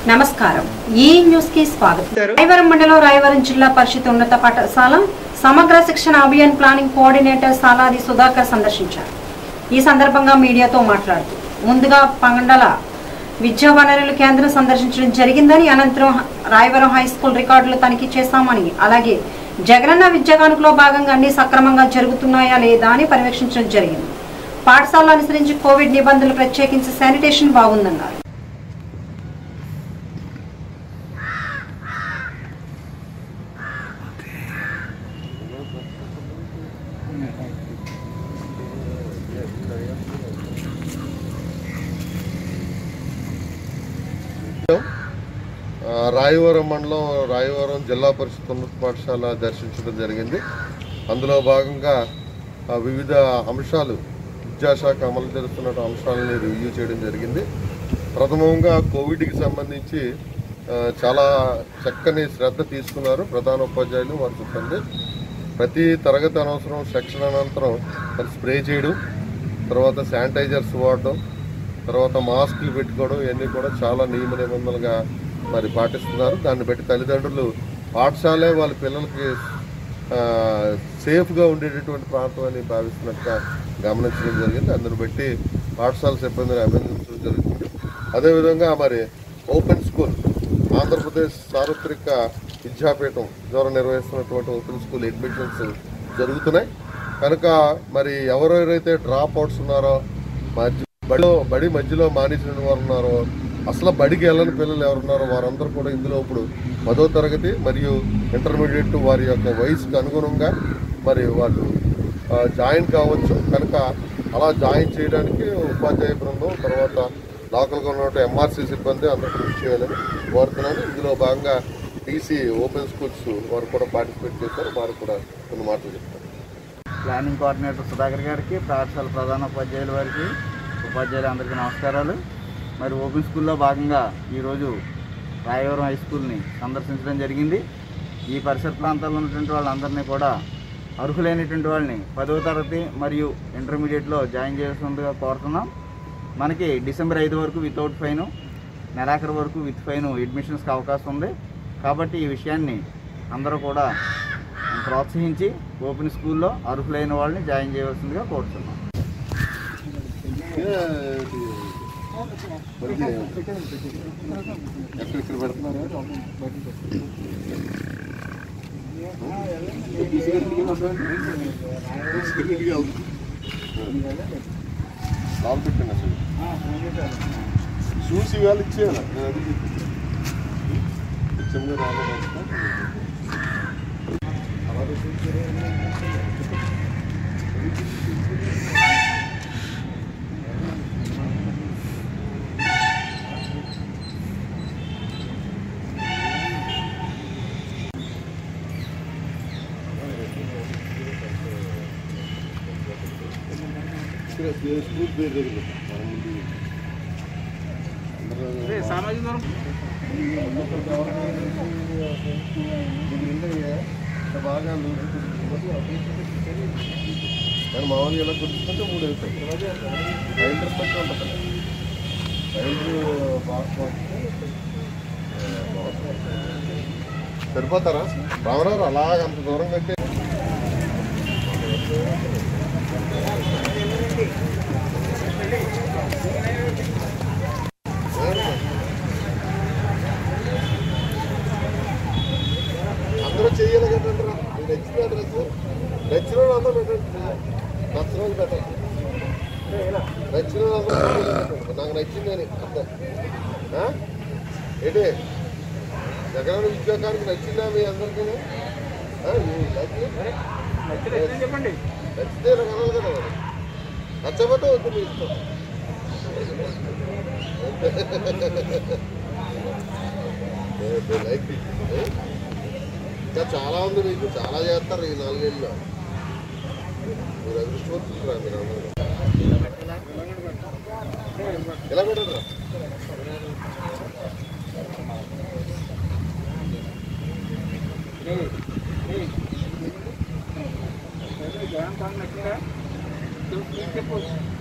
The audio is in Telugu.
నమస్కారం ఈ న్యూస్ కి స్వాగతం రాయవరం మండలం రాయవరం జిల్లా పరిషత్ ఉన్నత పాఠశాల సమగ్ర శిక్షణ అభియాన్ ప్లానింగ్ కోఆర్డినేటర్ సాలాది సుధాకర్ సందర్శించారు ఈ సందర్భంగా మీడియాతో మాట్లాడుతూ ముందుగా పంగండల విద్యా వనరుల కేంద్రం సందర్శించడం జరిగిందని అనంతరం రాయవరం హై స్కూల్ రికార్డులు తనిఖీ చేశామని అలాగే జగనన్న విద్యాగానుకులో భాగంగా అన్ని సక్రమంగా జరుగుతున్నాయా లేదా అని పర్యవేక్షించడం జరిగింది పాఠశాలను అనుసరించి కోవిడ్ నిబంధనలు ప్రత్యేకించి శానిటేషన్ బాగుందన్నారు ఆ, రాయవరం మండలం రాయవరం జిల్లా పరిషత్ ఉన్నత పాఠశాల దర్శించడం జరిగింది అందులో భాగంగా ఆ, వివిధ అంశాలు విద్యాశాఖ అమలు చేస్తున్న అంశాలని రివ్యూ చేయడం జరిగింది ప్రథమంగా కోవిడ్కి సంబంధించి ఆ, చాలా చక్కని శ్రద్ధ తీసుకున్నారు ప్రధాన ఉపాధ్యాయులు వారి సిబ్బంది ప్రతి తరగతి అనవసరం సెక్షన్ అనంతరం మరి స్ప్రే చేయడం తర్వాత శానిటైజర్స్ వాడడం తర్వాత మాస్కులు పెట్టుకోవడం ఇవన్నీ కూడా చాలా నియమ నిబంధనలుగా మరి పాటిస్తున్నారు దాన్ని బట్టి తల్లిదండ్రులు పాఠశాలే వాళ్ళ పిల్లలకి ఆ, సేఫ్గా ఉండేటటువంటి ప్రాంతం అని భావిస్తున్నట్టుగా గమనించడం జరిగింది అందుని బట్టి పాఠశాల సిబ్బందిని అభినందించడం జరుగుతుంది అదేవిధంగా మరి ఓపెన్ స్కూల్ ఆంధ్రప్రదేశ్ సార్వత్రిక విద్యాపీఠం ద్వారా నిర్వహిస్తున్నటువంటి ఓపెన్ స్కూల్ అడ్మిషన్స్ జరుగుతున్నాయి కనుక మరి ఎవరెవరైతే డ్రాప్ అవుట్స్ ఉన్నారో మధ్య బడిలో బడి మధ్యలో మానేసిన వారు ఉన్నారో అసలు బడికి వెళ్ళని పిల్లలు ఎవరున్నారో వారందరూ కూడా ఇందులో ఇప్పుడు పదో తరగతి మరియు ఇంటర్మీడియట్ వారి యొక్క వయసుకు అనుగుణంగా మరి వాళ్ళు ఆ, జాయిన్ కావచ్చు కనుక అలా జాయిన్ చేయడానికి ఉపాధ్యాయ బృందం తర్వాత లోకల్గా ఉన్నటువంటి ఎంఆర్సీ సిబ్బంది అందరూ కృషి చేయాలని కోరుతున్నాను ఇందులో భాగంగా టీసీ ఓపెన్ స్కూల్స్ వారు కూడా పార్టిసిపేట్ చేశారు వారు కూడా కొన్ని మాటలు చెప్తారు ప్లానింగ్ కోఆర్డినేటర్ సుధాకర్ గారికి పాఠశాల ప్రధాన ఉపాధ్యాయుల వారికి ఉపాధ్యాయులు అందరికీ నమస్కారాలు మరి ఓపెన్ స్కూల్లో భాగంగా ఈరోజు రాయవరం హై స్కూల్ని సందర్శించడం జరిగింది ఈ పరిసర ప్రాంతాల్లో ఉన్నటువంటి వాళ్ళందరినీ కూడా అర్హులైనటువంటి వాళ్ళని పదవ తరగతి మరియు ఇంటర్మీడియట్లో జాయిన్ చేయాల్సిందిగా కోరుతున్నాం మనకి డిసెంబర్ ఐదు వరకు వితౌట్ ఫైను నెలాఖరు వరకు విత్ ఫైన్ అడ్మిషన్స్కి అవకాశం ఉంది కాబట్టి ఈ విషయాన్ని అందరూ కూడా ప్రోత్సహించి ఓపెన్ స్కూల్లో అర్హులైన వాళ్ళని జాయిన్ చేయవలసిందిగా కోరుతున్నాం ఎక్కడిక్కడ పెడుతున్నారు లాల్ పెట్టండి అసలు చూసి వాళ్ళు ఇచ్చేయాలి నేను అది ఇచ్చాము రాలేదు ఇక్కడ స్కూల్ పేరు దగ్గర మన ముందు అందరూ సామాజిక దూరం బాగా కానీ మామూలుగా ఇలా కుదుర్చుకుంటే మూడు అవుతాయి సైంటర్ పట్టి ఉంటుంది సైంటర్ బాక్స్ సరిపోతారా రామరావు అలాగ అంత దూరం కంటే అందరూ చెయ్యాలి కదండి రా మీకు నచ్చిన డ్రెస్ నచ్చిన వాళ్ళు అందరూ పెట్టండి నచ్చిన వాళ్ళు పెట్టండి నచ్చిన వాళ్ళు అందరూ పెట్టండి. నాకు నచ్చిందని అర్థం ఆ? ఏంటి జగన్ ఉద్యోగానికి నచ్చిందా మీ అందరికీ ఆ, మీ నచ్చి- చెప్పండి నచ్చితే నాకు అనాలి కదా మరి నచ్చకపోతే వద్దు మీ ఇష్టం లైక్ ఇంకా చాలా ఉంది మీకు చాలా చేస్తారు ఈ నాలుగేళ్ళలో మీరు అదృష్టవంతురా మీరు అందరూ ఎలా పెట్టరా చెప్పు